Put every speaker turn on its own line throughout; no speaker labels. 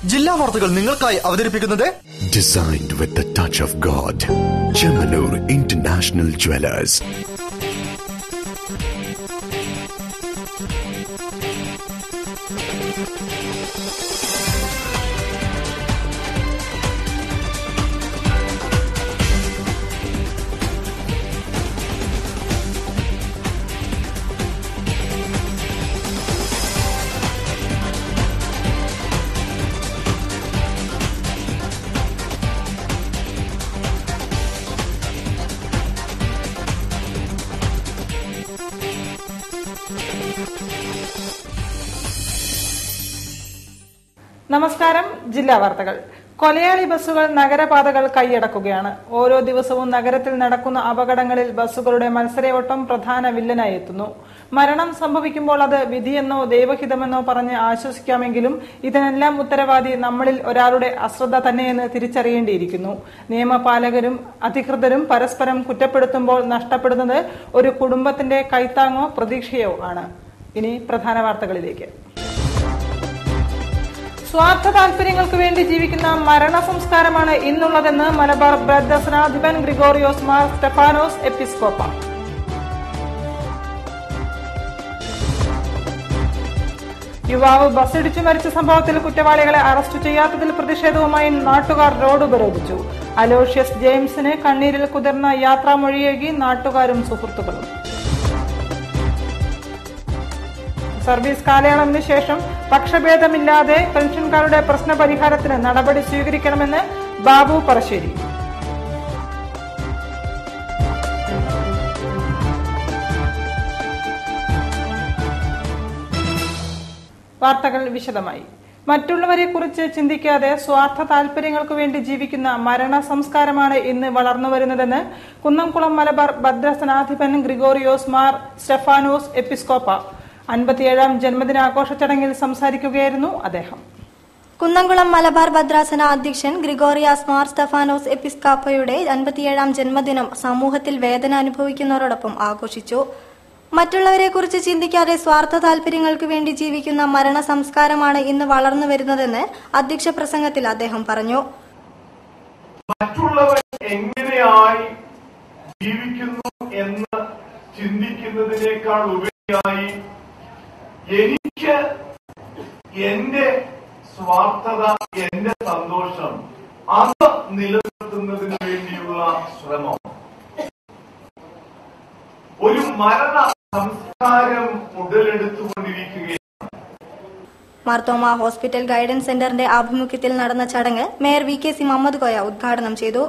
ജില്ലാ വാർത്തകൾ നിങ്ങൾക്കായി അവതരിപ്പിക്കുന്നത്
Designed with the touch of God. Chemanur International Jewelers.
നമസ്കാരം ജില്ലാ വാർത്തകൾ കൊലയാളി ബസ്സുകൾ നഗരപാതകൾ കൈയടക്കുകയാണ് ഓരോ ദിവസവും നഗരത്തിൽ നടക്കുന്ന അപകടങ്ങളിൽ ബസ്സുകളുടെ മത്സരയോട്ടം പ്രധാന വില്ലനായി എത്തുന്നു മരണം സംഭവിക്കുമ്പോൾ അത് വിധിയെന്നോ ദൈവഹിതമെന്നോ പറഞ്ഞ് ആശ്വസിക്കാമെങ്കിലും ഇതിനെല്ലാം ഉത്തരവാദി നമ്മളിൽ ഒരാളുടെ അശ്രദ്ധ തന്നെയെന്ന് തിരിച്ചറിയേണ്ടിയിരിക്കുന്നു നിയമപാലകരും അധികൃതരും പരസ്പരം കുറ്റപ്പെടുത്തുമ്പോൾ നഷ്ടപ്പെടുന്നത് ഒരു കുടുംബത്തിന്റെ കൈത്താങ്ങോ പ്രതീക്ഷയോ ആണ് ഇനി പ്രധാന വാർത്തകളിലേക്ക് സ്വാർത്ഥ താല്പര്യങ്ങൾക്ക് വേണ്ടി ജീവിക്കുന്ന മരണ സംസ്കാരമാണ് ഇന്നുള്ളതെന്ന് മലബാർ ബ്രദർസനാധിപൻ ഗ്രിഗോറിയോസ് മാർ സ്റ്റെഫാനോസ് എപ്പിസ്കോപ്പ യുവാവ് ബസ്സിടിച്ചു മരിച്ച സംഭവത്തിൽ കുറ്റവാളികളെ അറസ്റ്റ് ചെയ്യാത്തതിൽ പ്രതിഷേധവുമായി നാട്ടുകാർ റോഡ് ഉപരോധിച്ചു അലോഷ്യസ് ജെയിംസിന് കണ്ണീരിൽ കുതിർന്ന യാത്രാമൊഴിയേകി നാട്ടുകാരും സുഹൃത്തുക്കളും സർവീസ് കാലയളവിന് ശേഷം പക്ഷഭേദമില്ലാതെ പെൻഷൻകാരുടെ പ്രശ്ന പരിഹാരത്തിന് നടപടി സ്വീകരിക്കണമെന്ന് ബാബു പറശ്ശേരി വാർത്തകൾ വിശദമായി മറ്റുള്ളവരെ കുറിച്ച് ചിന്തിക്കാതെ സ്വാർത്ഥ താല്പര്യങ്ങൾക്ക് വേണ്ടി ജീവിക്കുന്ന മരണ സംസ്കാരമാണ് ഇന്ന് വളർന്നു വരുന്നതെന്ന് കുന്നംകുളം മലബാർ ഭദ്രസനാധിപൻ ഗ്രിഗോറിയോസ് മാർ സ്റ്റെഫാനോസ് എപ്പിസ്കോപ്പ അൻപത്തിയേഴാം ജന്മദിനാഘോഷ ചടങ്ങിൽ സംസാരിക്കുകയായിരുന്നു അദ്ദേഹം
കുന്നംകുളം മലബാർ ഭദ്രാസന അധ്യക്ഷൻ ഗ്രിഗോറിയാസ് മാർ സ്റ്റഫാനോസ് എപ്പിസ്കാപ്പയുടെ അൻപത്തിയേഴാം ജന്മദിനം സമൂഹത്തിൽ വേദന അനുഭവിക്കുന്നവരോടൊപ്പം ആഘോഷിച്ചു മറ്റുള്ളവരെക്കുറിച്ച് ചിന്തിക്കാതെ സ്വാർത്ഥ താല്പര്യങ്ങൾക്ക് വേണ്ടി ജീവിക്കുന്ന മരണ സംസ്കാരമാണ് ഇന്ന് വളർന്നു വരുന്നതെന്ന് അധ്യക്ഷ പ്രസംഗത്തിൽ അദ്ദേഹം പറഞ്ഞു
മറ്റുള്ളവർ എങ്ങനെയായി ജീവിക്കുന്നു എന്ന് ചിന്തിക്കുന്നതിനേക്കാൾ ഉപരിയായി എനിക്ക് എന്റെ സ്വാർത്ഥത എന്റെ സന്തോഷം അത് നിലനിർത്തുന്നതിന് വേണ്ടിയുള്ള ശ്രമം ഒരു മരണ സംസ്കാരം ഉടലെടുത്തുകൊണ്ടിരിക്കുകയാണ്
മാർത്തോമ ഹോസ്പിറ്റൽ ഗൈഡൻസ് സെന്ററിന്റെ ആഭിമുഖ്യത്തിൽ നടന്ന ചടങ്ങ് mayor V K C Muhammad Koya ഉദ്ഘാടനം ചെയ്തു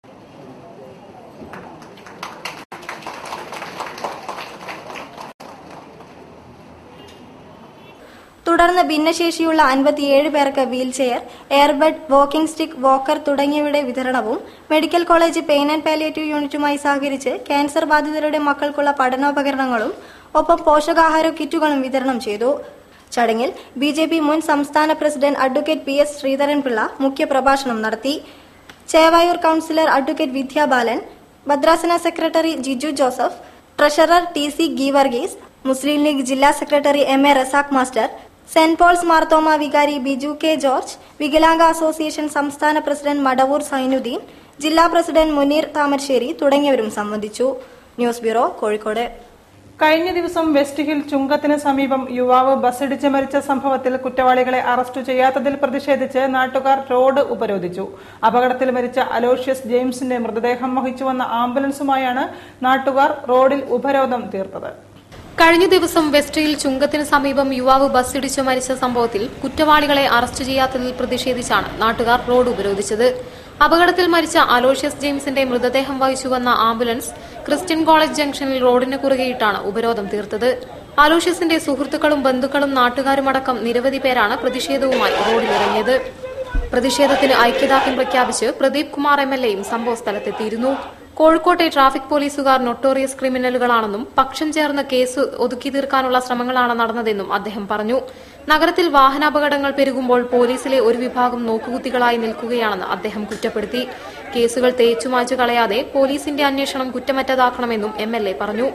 തുടർന്ന് ഭിന്നശേഷിയുള്ള അൻപത്തിയേഴ് പേർക്ക് wheelchair airbed walking stick walker തുടങ്ങിയവയുടെ വിതരണവും medical college pain and palliative യൂണിറ്റുമായി സഹകരിച്ച് ക്യാൻസർ ബാധിതരുടെ മക്കൾക്കുള്ള പഠനോപകരണങ്ങളും ഒപ്പം പോഷകാഹാര കിറ്റുകളും വിതരണം ചെയ്തു ചടങ്ങിൽ ബി ജെ പി മുൻ സംസ്ഥാന president advocate P S Sreedharan Pillai മുഖ്യപ്രഭാഷണം നടത്തി ചേവായൂർ കൌൺസിലർ അഡ്വക്കേറ്റ് വിദ്യാബാലൻ ഭദ്രാസന secretary Jiju Joseph treasurer T C Geevarghese Muslim League ജില്ലാ secretary M A Razak master saint Paul's Marthoma വികാരി ബിജു കെ ജോർജ് വികലാംഗ അസോസിയേഷൻ സംസ്ഥാന പ്രസിഡന്റ് മടവൂർ സൈനുദ്ദീൻ ജില്ലാ പ്രസിഡന്റ് മുനീർ താമരശ്ശേരി തുടങ്ങിയവരും സംബന്ധിച്ചു ന്യൂസ് ബ്യൂറോ കോഴിക്കോട്
കഴിഞ്ഞ ദിവസം വെസ്റ്റ് ഹിൽ ചുങ്കത്തിന് സമീപം യുവാവ് ബസ്സിടിച്ച് മരിച്ച സംഭവത്തിൽ കുറ്റവാളികളെ അറസ്റ്റ് ചെയ്യാത്തതിൽ പ്രതിഷേധിച്ച് നാട്ടുകാർ റോഡ് ഉപരോധിച്ചു അപകടത്തിൽ മരിച്ച അലോഷ്യസ് ജെയിംസിന്റെ മൃതദേഹം വഹിച്ചുവന്ന ആംബുലൻസുമായാണ് നാട്ടുകാർ റോഡിൽ ഉപരോധം തീർത്തത്
കഴിഞ്ഞ ദിവസം വെസ്റ്റയിൽ ചുങ്കത്തിന് സമീപം യുവാവ് ബസ്സിടിച്ച് മരിച്ച സംഭവത്തിൽ കുറ്റവാളികളെ അറസ്റ്റ് ചെയ്യാത്തതിൽ പ്രതിഷേധിച്ചാണ് നാട്ടുകാർ റോഡ് ഉപരോധിച്ചത് അപകടത്തിൽ മരിച്ച അലോഷ്യസ് ജെയിംസിന്റെ മൃതദേഹം വഹിച്ചു വന്ന ആംബുലൻസ് ക്രിസ്ത്യൻ കോളേജ് ജംഗ്ഷനിൽ റോഡിന് കുറുകെയിട്ടാണ് ഉപരോധം തീർത്തത് അലോഷ്യസിന്റെ സുഹൃത്തുക്കളും ബന്ധുക്കളും നാട്ടുകാരുമടക്കം നിരവധി പേരാണ് പ്രതിഷേധവുമായി റോഡിലിറങ്ങിയത് പ്രതിഷേധത്തിന് ഐക്യദാർഢ്യം പ്രഖ്യാപിച്ച് പ്രദീപ് കുമാർ എം എൽ എയും സംഭവ സ്ഥലത്തെത്തിയിരുന്നു കോഴിക്കോട്ടെ ട്രാഫിക് പോലീസുകാർ നൊട്ടോറിയസ് ക്രിമിനലുകളാണെന്നും പക്ഷം ചേർന്ന് കേസ് ഒതുക്കി തീർക്കാനുള്ള ശ്രമങ്ങളാണ് നടന്നതെന്നും അദ്ദേഹം പറഞ്ഞു നഗരത്തിൽ വാഹനാപകടങ്ങൾ പെരുകുമ്പോൾ പോലീസിലെ ഒരു വിഭാഗം നോക്കുകുത്തികളായി നിൽക്കുകയാണെന്ന് അദ്ദേഹം കുറ്റപ്പെടുത്തി കേസുകൾ തേച്ചുമാച്ചു കളയാതെ പോലീസിന്റെ അന്വേഷണം കുറ്റമറ്റതാക്കണമെന്നും എം എൽ എ പറഞ്ഞു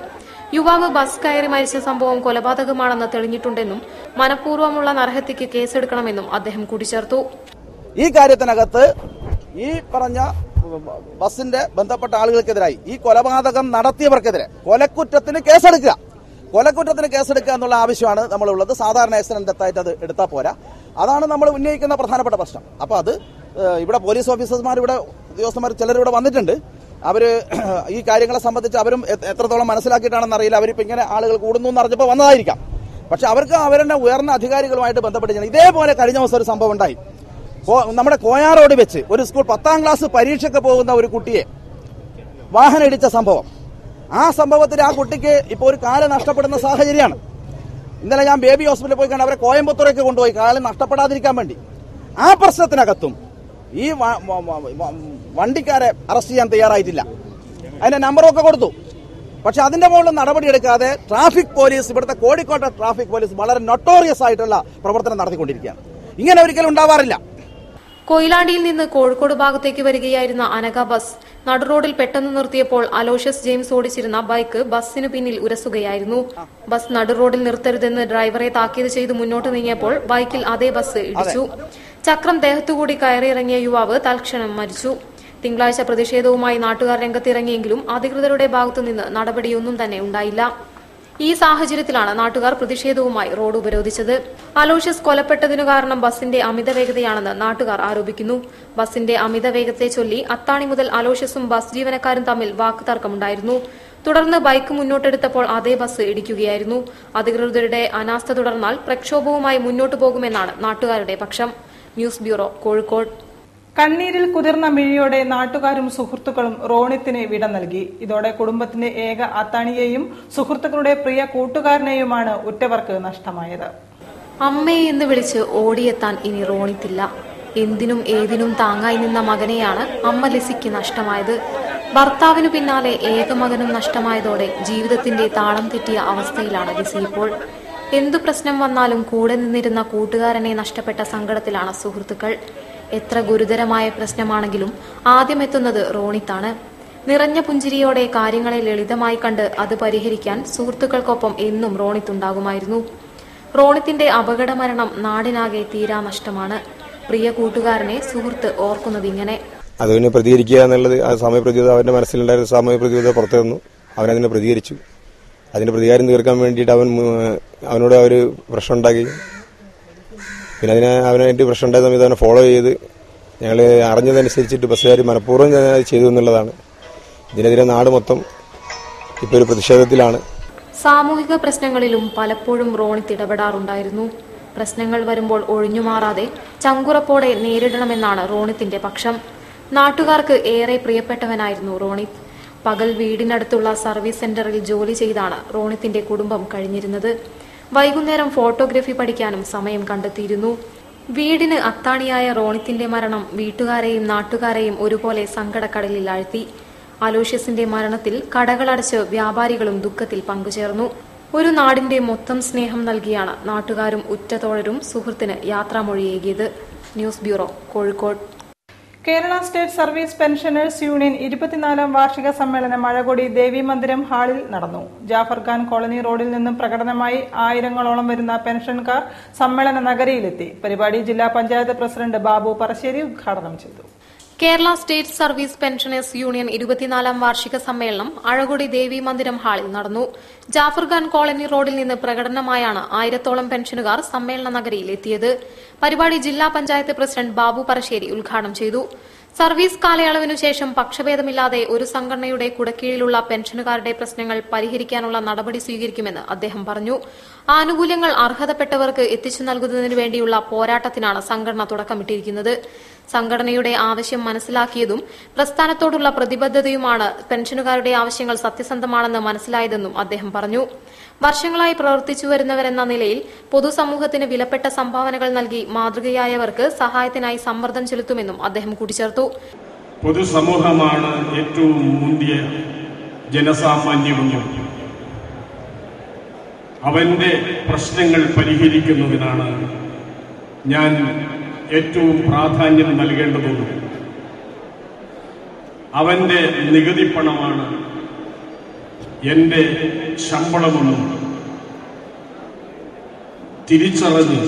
യുവാവ് ബസ് കയറി മരിച്ച സംഭവം കൊലപാതകമാണെന്ന് തെളിഞ്ഞിട്ടുണ്ടെന്നും മനഃപൂർവ്വമുള്ള നരഹത്യക്ക് കേസെടുക്കണമെന്നും അദ്ദേഹം കൂട്ടിച്ചേർത്തു
ഈ കാര്യത്തിനകത്ത് ഈ പറഞ്ഞ ബസിന്റെ ബന്ധപ്പെട്ട ആളുകൾക്കെതിരായി ഈ കൊലപാതകം നടത്തിയവർക്കെതിരെ കൊലക്കുറ്റത്തിന് കേസെടുക്കുക കൊലക്കുറ്റത്തിന് കേസെടുക്കുക എന്നുള്ള ആവശ്യമാണ് നമ്മളുള്ളത് സാധാരണ ആക്സിഡന്റ് ഡെത്തായിട്ട് അത് എടുത്താൽ പോരാ അതാണ് നമ്മൾ ഉന്നയിക്കുന്ന പ്രധാനപ്പെട്ട പ്രശ്നം അപ്പൊ അത് ഏഹ്, ഇവിടെ പോലീസ് ഓഫീസർമാർ ഇവിടെ ഉദ്യോഗസ്ഥന്മാർ ചിലർ ഇവിടെ വന്നിട്ടുണ്ട് അവര് ഈ കാര്യങ്ങളെ സംബന്ധിച്ച് അവരും എ- എത്രത്തോളം മനസ്സിലാക്കിയിട്ടാണെന്ന് അറിയില്ല അവരിപ്പോ ഇങ്ങനെ ആളുകൾ കൂടുന്നു എന്ന് അറിഞ്ഞപ്പോൾ വന്നതായിരിക്കാം പക്ഷെ അവർക്ക് അവരുടെ ഉയർന്ന അധികാരികളുമായിട്ട് ബന്ധപ്പെട്ട് ഇതേപോലെ കഴിഞ്ഞ ദിവസം ഒരു സംഭവം ഉണ്ടായി കോ- നമ്മുടെ കോയാറോട് വെച്ച് ഒരു സ്കൂൾ പത്താം ക്ലാസ് പരീക്ഷയ്ക്ക് പോകുന്ന ഒരു കുട്ടിയെ വാഹനം ഇടിച്ച സംഭവം ആ സംഭവത്തിൽ ആ കുട്ടിക്ക് ഇപ്പോൾ ഒരു കാല് നഷ്ടപ്പെടുന്ന സാഹചര്യമാണ് ഇന്നലെ ഞാൻ ബേബി ഹോസ്പിറ്റലിൽ പോയി കണ്ട് അവരെ കോയമ്പത്തൂരേക്ക് കൊണ്ടുപോയി കാല് നഷ്ടപ്പെടാതിരിക്കാൻ വേണ്ടി ആ പ്രശ്നത്തിനകത്തും ഈ വ- വ- വ- വ- വണ്ടിക്കാരെ അറസ്റ്റ് ചെയ്യാൻ തയ്യാറായിട്ടില്ല അതിന്റെ നമ്പറൊക്കെ കൊടുത്തു പക്ഷെ അതിന്റെ മുകളിൽ നടപടിയെടുക്കാതെ ട്രാഫിക് പോലീസ് ഇവിടുത്തെ കോഴിക്കോട്ടെ ട്രാഫിക് പോലീസ് വളരെ നൊട്ടോറിയസ് ആയിട്ടുള്ള പ്രവർത്തനം നടത്തിക്കൊണ്ടിരിക്കുകയാണ് ഇങ്ങനെ ഒരിക്കലും ഉണ്ടാവാറില്ല
കൊയിലാണ്ടിയിൽ നിന്ന് കോഴിക്കോട് ഭാഗത്തേക്ക് വരികയായിരുന്ന അനഘ ബസ് നടുറോഡിൽ പെട്ടെന്ന് നിർത്തിയപ്പോൾ അലോഷ്യസ് ജെയിംസ് ഓടിച്ചിരുന്ന ബൈക്ക് ബസ്സിന് പിന്നിൽ ഉരസുകയായിരുന്നു ബസ് നടുറോഡിൽ നിർത്തരുതെന്ന് ഡ്രൈവറെ താക്കീത് ചെയ്ത് മുന്നോട്ട് നീങ്ങിയപ്പോൾ ബൈക്കിൽ അതേ ബസ് ഇടിച്ചു ചക്രം ദേഹത്തുകൂടി കയറിയിറങ്ങിയ യുവാവ് തൽക്ഷണം മരിച്ചു തിങ്കളാഴ്ച പ്രതിഷേധവുമായി നാട്ടുകാർ രംഗത്തിറങ്ങിയെങ്കിലും അധികൃതരുടെ ഭാഗത്തുനിന്ന് നടപടിയൊന്നും തന്നെ ഉണ്ടായില്ല ഈ സാഹചര്യത്തിലാണ് നാട്ടുകാർ പ്രതിഷേധവുമായി റോഡ് ഉപരോധിച്ചത് അലോഷ്യസ് കൊലപ്പെട്ടതിനു കാരണം ബസിന്റെ അമിത വേഗതയാണെന്ന് നാട്ടുകാർ ആരോപിക്കുന്നു ബസിന്റെ അമിത വേഗത്തെ ചൊല്ലി അത്താണി മുതൽ അലോഷ്യസും ബസ് ജീവനക്കാരും തമ്മിൽ വാക്കുതർക്കമുണ്ടായിരുന്നു തുടർന്ന് ബൈക്ക് മുന്നോട്ടെടുത്തപ്പോൾ അതേ ബസ് ഇടിക്കുകയായിരുന്നു അധികൃതരുടെ അനാസ്ഥ തുടർന്നാൽ പ്രക്ഷോഭവുമായി മുന്നോട്ടു പോകുമെന്നാണ് നാട്ടുകാരുടെ പക്ഷം ന്യൂസ് ബ്യൂറോ കോഴിക്കോട്
കണ്ണീരിൽ കുതിർന്ന മിഴിയോടെ നാട്ടുകാരും സുഹൃത്തുക്കളും റോണിത്തിന് വിട നൽകി ഇതോടെ കുടുംബത്തിന്റെ ഏക അത്താണിയെയും സുഹൃത്തുക്കളുടെ പ്രിയ കൂട്ടുകാരനെയുമാണ് ഉറ്റവർക്ക് നഷ്ടമായത്
അമ്മയെ എന്ന് വിളിച്ച് ഓടിയെത്താൻ ഇനി റോണിത്തില്ല എന്തിനും ഏതിനും താങ്ങായി നിന്ന മകനെയാണ് അമ്മ ലിസിക്ക് നഷ്ടമായത് ഭർത്താവിനു പിന്നാലെ ഏകമകനും നഷ്ടമായതോടെ ജീവിതത്തിന്റെ താളം തെറ്റിയ അവസ്ഥയിലാണ് ലിസി ഇപ്പോൾ എന്തു പ്രശ്നം വന്നാലും കൂടെ നിന്നിരുന്ന കൂട്ടുകാരനെ നഷ്ടപ്പെട്ട സങ്കടത്തിലാണ് സുഹൃത്തുക്കൾ എത്ര ഗുരുതരമായ പ്രശ്നമാണെങ്കിലും ആദ്യം എത്തുന്നത് റോണിത്താണ് നിറഞ്ഞ പുഞ്ചിരിയോടെ കാര്യങ്ങളെ ലളിതമായി കണ്ട് അത് പരിഹരിക്കാൻ സുഹൃത്തുക്കൾക്കൊപ്പം എന്നും റോണിത്തുണ്ടാകുമായിരുന്നു റോണിത്തിന്റെ അപകട മരണം നാടിനാകെ തീരാ നഷ്ടമാണ് പ്രിയ കൂട്ടുകാരനെ സുഹൃത്ത് ഓർക്കുന്നത് ഇങ്ങനെ
അതിന് പ്രതികരിക്കുക എന്നുള്ളത് ആ സമയപ്രതിബദ്ധത അവന്റെ മനസ്സിലുണ്ടായിരുന്ന സമയപ്രതിബദ്ധത പുറത്തു വന്നു അവനതിനെ പ്രതികരിച്ചു അതിന്റെ പ്രതികാരം തീർക്കാൻ വേണ്ടിയിട്ട് അവൻ മു- അവനോട് അവർ പ്രശ്നം ഉണ്ടാക്കി പിന്നെ അതിനെ അവനായിട്ട് പ്രശ്നം ഉണ്ടായ സമയത്ത് അവനെ ഫോളോ ചെയ്ത് ഞങ്ങൾ അറിഞ്ഞതനുസരിച്ചിട്ട് ബസ്സുകാർ മനഃപൂർവ്വം ഞാൻ അത് ചെയ്തു എന്നുള്ളതാണ് ഇതിനെതിരെ നാട് മൊത്തം ഇപ്പോൾ ഒരു പ്രതിഷേധത്തിലാണ്
സാമൂഹിക പ്രശ്നങ്ങളിലും പലപ്പോഴും റോണിത്ത് ഇടപെടാറുണ്ടായിരുന്നു പ്രശ്നങ്ങൾ വരുമ്പോൾ ഒഴിഞ്ഞുമാറാതെ ചങ്കുറപ്പോടെ നേരിടണമെന്നാണ് റോണിത്തിന്റെ പക്ഷം നാട്ടുകാർക്ക് ഏറെ പ്രിയപ്പെട്ടവനായിരുന്നു റോണിത്ത് പകൽ വീടിനടുത്തുള്ള സർവീസ് സെന്ററിൽ ജോലി ചെയ്താണ് റോണിത്തിന്റെ കുടുംബം കഴിഞ്ഞിരുന്നത് വൈകുന്നേരം ഫോട്ടോഗ്രഫി പഠിക്കാനും സമയം കണ്ടെത്തിയിരുന്നു വീടിന് അത്താണിയായ റോണിത്തിന്റെ മരണം വീട്ടുകാരെയും നാട്ടുകാരെയും ഒരുപോലെ സങ്കടക്കടലിൽ ആഴ്ത്തി അലോഷ്യസിന്റെ മരണത്തിൽ കടകളടച്ച് വ്യാപാരികളും ദുഃഖത്തിൽ പങ്കുചേർന്നു ഒരു നാടിന്റെ മൊത്തം സ്നേഹം നൽകിയാണ് നാട്ടുകാരും ഉറ്റതോഴരും സുഹൃത്തിന് യാത്രാമൊഴിയേകിയത് news bureau Kozhikode
Kerala state service pensioners union ഇരുപത്തിനാലാം വാർഷിക സമ്മേളനം മഴകൊടി ദേവി മന്ദിരം ഹാളിൽ നടന്നു ജാഫർ ഖാൻ കോളനി റോഡിൽ നിന്നും പ്രകടനമായി ആയിരങ്ങളോളം വരുന്ന പെൻഷൻകാർ സമ്മേളന നഗരിയിലെത്തി പരിപാടി ജില്ലാ പഞ്ചായത്ത് പ്രസിഡന്റ് ബാബു പറശ്ശേരി ഉദ്ഘാടനം ചെയ്തു
Kerala state service pensioners union ഇരുപത്തിനാലാം വാർഷിക സമ്മേളനം അഴകൊടി ദേവി മന്ദിരം ഹാളിൽ നടന്നു ജാഫർ ഖാൻ കോളനി റോഡിൽ നിന്ന് പ്രകടനമായാണ് ആയിരത്തോളം പെൻഷനുകാർ സമ്മേളന നഗരിയിൽ എത്തിയത് പരിപാടി ജില്ലാ പഞ്ചായത്ത് പ്രസിഡന്റ് ബാബു പറശ്ശേരി ഉദ്ഘാടനം ചെയ്തു സർവീസ് കാലയളവിനു ശേഷം പക്ഷഭേദമില്ലാതെ ഒരു സംഘടനയുടെ കുടക്കീഴിലുള്ള പെൻഷനുകാരുടെ പ്രശ്നങ്ങൾ പരിഹരിക്കാനുള്ള നടപടി സ്വീകരിക്കുമെന്ന് അദ്ദേഹം പറഞ്ഞു ആനുകൂല്യങ്ങൾ അർഹതപ്പെട്ടവർക്ക് എത്തിച്ചു നൽകുന്നതിനു വേണ്ടിയുള്ള പോരാട്ടത്തിനാണ് സംഘടന തുടക്കമിട്ടിരിക്കുന്നത് സംഘടനയുടെ ആവശ്യം മനസ്സിലാക്കിയതും പ്രസ്ഥാനത്തോടുള്ള പ്രതിബദ്ധതയുമാണ് പെൻഷനുകാരുടെ ആവശ്യങ്ങൾ സത്യസന്ധമാണെന്ന് മനസ്സിലായതെന്നും അദ്ദേഹം പറഞ്ഞു വർഷങ്ങളായി പ്രവർത്തിച്ചു വരുന്നവരെന്ന നിലയിൽ പൊതുസമൂഹത്തിന് വിലപ്പെട്ട സംഭാവനകൾ നൽകി മാതൃകയായവർക്ക് സഹായത്തിനായി സമ്മർദ്ദം ചെലുത്തുമെന്നും അദ്ദേഹം കൂട്ടിച്ചേർത്തു
പൊതുസമൂഹമാണ് ഏറ്റവും മുന്തിയ ജനസാമാന്യമെന്നും അവന്റെ പ്രശ്നങ്ങൾ പരിഹരിക്കുന്നതിനാണ് ഞാൻ ഏറ്റവും പ്രാധാന്യം നൽകേണ്ടതെന്നും അവന്റെ നികുതി പണമാണ് എന്റെ ശമ്പളമൊന്നും തിരിച്ചറിഞ്ഞ്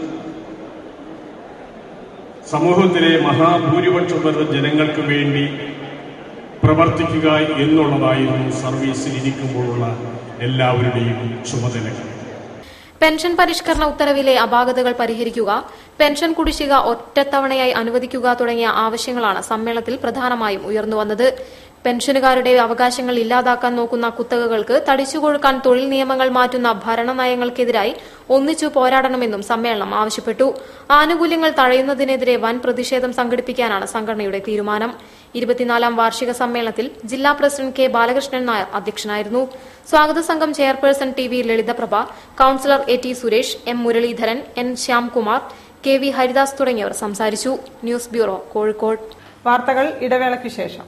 സമൂഹത്തിലെ മഹാഭൂരിപക്ഷം വരുന്ന ജനങ്ങൾക്ക് വേണ്ടി പ്രവർത്തിക്കുക എന്നുള്ളതായിരുന്നു സർവീസിൽ ഇരിക്കുമ്പോഴുള്ള എല്ലാവരുടെയും ചുമതലകൾ
പെൻഷൻ പരിഷ്കരണ ഉത്തരവിലെ അപാകതകൾ പരിഹരിക്കുക പെൻഷൻ കുടിശ്ശിക ഒറ്റത്തവണയായി അനുവദിക്കുക തുടങ്ങിയ ആവശ്യങ്ങളാണ് സമ്മേളനത്തിൽ പ്രധാനമായും ഉയർന്നുവന്നത് പെൻഷനുകാരുടെ അവകാശങ്ങൾ ഇല്ലാതാക്കാൻ നോക്കുന്ന കുത്തകകൾക്ക് തടിച്ചുകൊഴുക്കാൻ തൊഴിൽ നിയമങ്ങൾ മാറ്റുന്ന ഭരണനയങ്ങൾക്കെതിരായി ഒന്നിച്ചു പോരാടണമെന്നും സമ്മേളനം ആവശ്യപ്പെട്ടു ആനുകൂല്യങ്ങൾ തഴയുന്നതിനെതിരെ വൻ പ്രതിഷേധം സംഘടിപ്പിക്കാനാണ് സംഘടനയുടെ തീരുമാനം ഇരുപത്തിനാലാം വാർഷിക സമ്മേളനത്തിൽ ജില്ലാ പ്രസിഡന്റ് കെ ബാലകൃഷ്ണൻ നായർ അധ്യക്ഷനായിരുന്നു സ്വാഗത സംഘം chairperson T V Lalithaprabha councillor A T Suresh M Muraleedharan N Shyamkumar K V Haridas തുടങ്ങിയവർ സംസാരിച്ചു ന്യൂസ് ബ്യൂറോ കോഴിക്കോട്
വാർത്തകൾ ഇടവേളയ്ക്ക് ശേഷം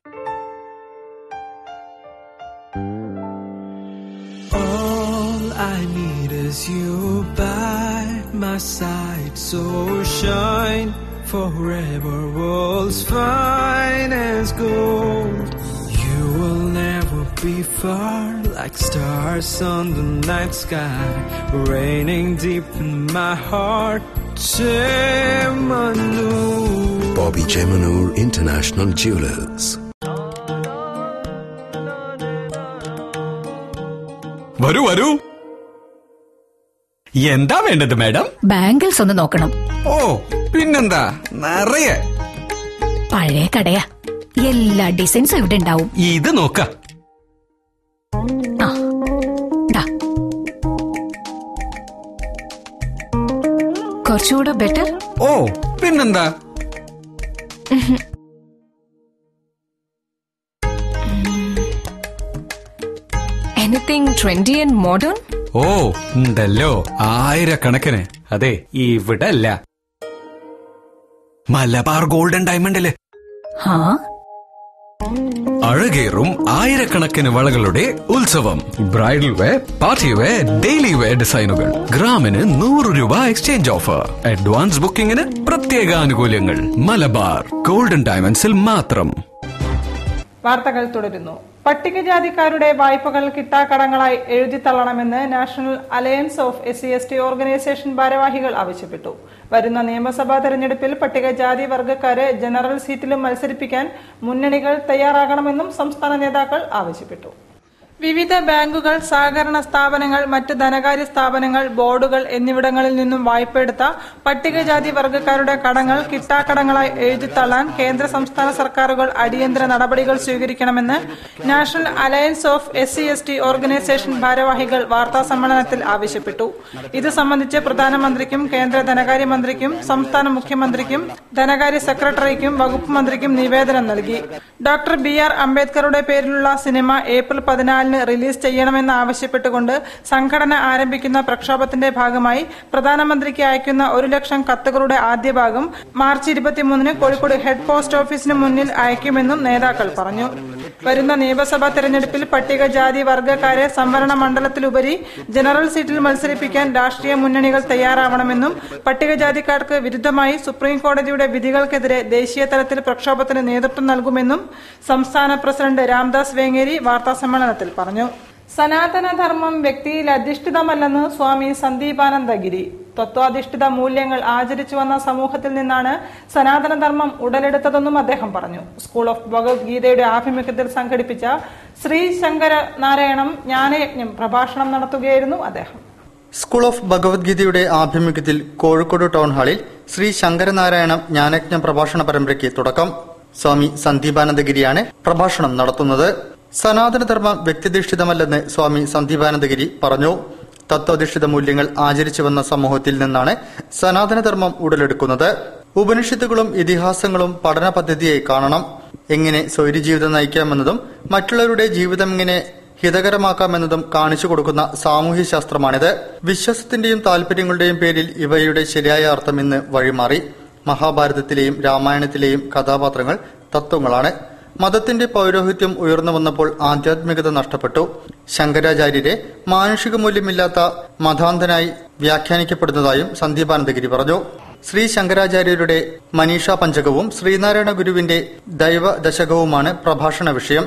All I need is you by my side, so shine forever. World's fine as gold. You will never be far like stars on the night sky, raining deep in my heart. Chemanu.
Bobby Jemanur International Jewelers.
വരൂ വരൂ എന്താ വേണ്ടത് madam
bangles ഒന്ന് നോക്കണം
ഓ പിന്നെന്താ നിറയെ
പഴയ കടയാ എല്ലാ ഡിസൈൻസും ഇവിടെ ഉണ്ടാവും
ഇത് നോക്ക
ആ ദാ. കുറച്ചുകൂടെ ബെറ്റർ
ഓ പിന്നെന്താ
എനിത്തിങ് ട്രെൻഡി ആൻഡ് മോഡേൺ
ഓ ഉണ്ടല്ലോ ആയിരക്കണക്കിന് അതെ ഇവിടെ അല്ല മലബാർ ഗോൾഡൻ ഡയമണ്ടില്
ഹാ
അഴകേറും ആയിരക്കണക്കിന് വളകളുടെ ഉത്സവം bridal wear party wear daily wear ഡിസൈനുകൾ ഗ്രാമിന് നൂറ് രൂപ എക്സ്ചേഞ്ച് ഓഫർ അഡ്വാൻസ് ബുക്കിംഗിന് പ്രത്യേക ആനുകൂല്യങ്ങൾ മലബാർ ഗോൾഡൻ ഡയമണ്ട്സിൽ മാത്രം
വാർത്തകൾ തുടരുന്നു പട്ടികജാതിക്കാരുടെ വായ്പകൾ കിട്ടാക്കടങ്ങളായി എഴുതിത്തള്ളണമെന്ന് national alliance of S C S T organisation ഭാരവാഹികൾ ആവശ്യപ്പെട്ടു വരുന്ന നിയമസഭാ തെരഞ്ഞെടുപ്പിൽ പട്ടികജാതി വർഗ്ഗക്കാരെ ജനറൽ സീറ്റിലും മത്സരിപ്പിക്കാൻ മുന്നണികൾ തയ്യാറാകണമെന്നും സംസ്ഥാന നേതാക്കൾ ആവശ്യപ്പെട്ടു വിവിധ ബാങ്കുകൾ സഹകരണ സ്ഥാപനങ്ങൾ മറ്റ് ധനകാര്യ സ്ഥാപനങ്ങൾ ബോർഡുകൾ എന്നിവിടങ്ങളിൽ നിന്നും വായ്പയെടുത്ത പട്ടികജാതി വർഗ്ഗക്കാരുടെ കടങ്ങൾ കിട്ടാക്കടങ്ങളായി എഴുതിത്തള്ളാൻ കേന്ദ്ര സംസ്ഥാന സർക്കാരുകൾ അടിയന്തര നടപടികൾ സ്വീകരിക്കണമെന്ന് national alliance of S C S T organisation ഭാരവാഹികൾ വാർത്താ സമ്മേളനത്തിൽ ആവശ്യപ്പെട്ടു ഇത് സംബന്ധിച്ച് പ്രധാനമന്ത്രിക്കും കേന്ദ്ര ധനകാര്യമന്ത്രിക്കും സംസ്ഥാന മുഖ്യമന്ത്രിക്കും ധനകാര്യ സെക്രട്ടറിക്കും വകുപ്പ് മന്ത്രിക്കും നിവേദനം നൽകി ഡോക്ടർ ബി ആർ അംബേദ്കറുടെ പേരിലുള്ള സിനിമ ഏപ്രിൽ പതിനാലിന് റിലീസ് ചെയ്യണമെന്ന് ആവശ്യപ്പെട്ടുകൊണ്ട് സംഘടന ആരംഭിക്കുന്ന പ്രക്ഷോഭത്തിന്റെ ഭാഗമായി പ്രധാനമന്ത്രിക്ക് അയക്കുന്ന ഒരു ലക്ഷം കത്തുകളുടെ ആദ്യ ഭാഗം മാർച്ച് ഇരുപത്തിമൂന്നിന് കോഴിക്കോട് ഹെഡ് പോസ്റ്റ് ഓഫീസിന് മുന്നിൽ അയക്കുമെന്നും നേതാക്കൾ പറഞ്ഞു വരുന്ന നിയമസഭാ തെരഞ്ഞെടുപ്പിൽ പട്ടികജാതി വർഗ്ഗക്കാരെ സംവരണ മണ്ഡലത്തിലുപരി ജനറൽ സീറ്റിൽ മത്സരിപ്പിക്കാൻ രാഷ്ട്രീയ മുന്നണികൾ തയ്യാറാവണമെന്നും പട്ടികജാതിക്കാർക്ക് വിരുദ്ധമായി സുപ്രീം കോടതിയുടെ വിധികൾക്കെതിരെ ദേശീയ തലത്തിൽ പ്രക്ഷോഭത്തിന് നേതൃത്വം നൽകുമെന്നും സംസ്ഥാന പ്രസിഡന്റ് രാംദാസ് വേങ്ങേരി വാർത്താസമ്മേളനത്തിൽ പറഞ്ഞു സനാതനധർമ്മം വ്യക്തിയിൽ അധിഷ്ഠിതമല്ലെന്ന് സ്വാമി സന്ദീപാനന്ദഗിരി തത്വാധിഷ്ഠിത മൂല്യങ്ങൾ ആചരിച്ചു വന്ന സമൂഹത്തിൽ നിന്നാണ് സനാതനധർമ്മം ഉടലെടുത്തതെന്നും അദ്ദേഹം പറഞ്ഞു സ്കൂൾ ഓഫ് ഭഗവത്ഗീതയുടെ ആഭിമുഖ്യത്തിൽ സംഘടിപ്പിച്ച ശ്രീ ശങ്കര നാരായണം ജ്ഞാനയജ്ഞം പ്രഭാഷണം നടത്തുകയായിരുന്നു അദ്ദേഹം
സ്കൂൾ ഓഫ് ഭഗവത്ഗീതയുടെ ആഭിമുഖ്യത്തിൽ കോഴിക്കോട് ടൗൺ ഹാളിൽ ശ്രീ ശങ്കരനാരായണ ജ്ഞാനജ്ഞ പ്രഭാഷണ പരമ്പരയ്ക്ക് തുടക്കം സ്വാമി സന്ദീപാനന്ദഗിരിയാണ് പ്രഭാഷണം നടത്തുന്നത് സനാതനധർമ്മം വ്യക്തിധിഷ്ഠിതമല്ലെന്ന് സ്വാമി സന്ദീപാനന്ദഗിരി പറഞ്ഞു തത്വാധിഷ്ഠിത മൂല്യങ്ങൾ ആചരിച്ചു വന്ന സമൂഹത്തിൽ നിന്നാണ് സനാതനധർമ്മം ഉടലെടുക്കുന്നത് ഉപനിഷത്തുകളും ഇതിഹാസങ്ങളും പഠന പദ്ധതിയായി കാണണം എങ്ങനെ സ്വൈര്യജീവിതം നയിക്കാമെന്നതും മറ്റുള്ളവരുടെ ജീവിതം എങ്ങനെ ഹിതകരമാക്കാമെന്നതും കാണിച്ചു കൊടുക്കുന്ന സാമൂഹ്യ ശാസ്ത്രമാണിത് വിശ്വാസത്തിന്റെയും താല്പര്യങ്ങളുടെയും പേരിൽ ഇവയുടെ ശരിയായ അർത്ഥം ഇന്ന് വഴിമാറി മഹാഭാരതത്തിലെയും രാമായണത്തിലെയും കഥാപാത്രങ്ങൾ തത്വങ്ങളാണ് മതത്തിന്റെ പൗരോഹിത്യം ഉയർന്നു വന്നപ്പോൾ ആധ്യാത്മികത നഷ്ടപ്പെട്ടു ശങ്കരാചാര്യരെ മാനുഷിക മൂല്യമില്ലാത്ത മതാന്തനായി വ്യാഖ്യാനിക്കപ്പെടുന്നതായും സന്ദീപാനന്ദഗിരി പറഞ്ഞു ശ്രീ ശങ്കരാചാര്യരുടെ മനീഷ പഞ്ചകവും ശ്രീനാരായണ ഗുരുവിന്റെ ദൈവ ദശകവുമാണ് പ്രഭാഷണ വിഷയം